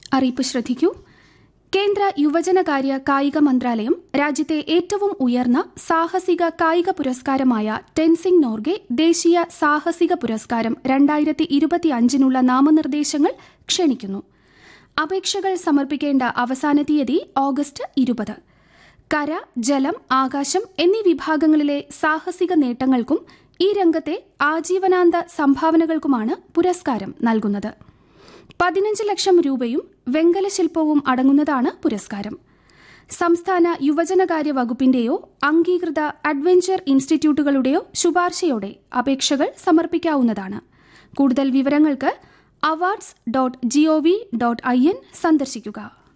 അറിയിപ്പ് ശ്രദ്ധിക്കൂ കേന്ദ്ര യുവജനകാര്യ കായിക മന്ത്രാലയം രാജ്യത്തെ ഏറ്റവും ഉയർന്ന സാഹസിക കായിക പുരസ്കാരമായ ടെൻസിംഗ് നോർഗെ ദേശീയ സാഹസിക പുരസ്കാരം രണ്ടായിരത്തി ഇരുപത്തിയഞ്ചിനുള്ള നാമനിർദ്ദേശങ്ങൾ ക്ഷണിക്കുന്നു അപേക്ഷകൾ സമർപ്പിക്കേണ്ട അവസാന തീയതി ഓഗസ്റ്റ് ഇരുപത് കര ജലം ആകാശം എന്നീ വിഭാഗങ്ങളിലെ സാഹസിക നേട്ടങ്ങൾക്കും ഈ രംഗത്തെ ആജീവനാന്ത സംഭാവനകൾക്കുമാണ് പുരസ്കാരം നൽകുന്നത് പതിനഞ്ച് ലക്ഷം രൂപയും വെങ്കല ശില്പവും അടങ്ങുന്നതാണ് പുരസ്കാരം സംസ്ഥാന യുവജനകാര്യ വകുപ്പിന്റെയോ അംഗീകൃത അഡ്വഞ്ചർ ഇൻസ്റ്റിറ്റ്യൂട്ടുകളുടെയോ ശുപാർശയോടെ അപേക്ഷകൾ സമർപ്പിക്കാവുന്നതാണ് കൂടുതൽ വിവരങ്ങൾക്ക് awards dot GOV dot I N സന്ദർശിക്കുക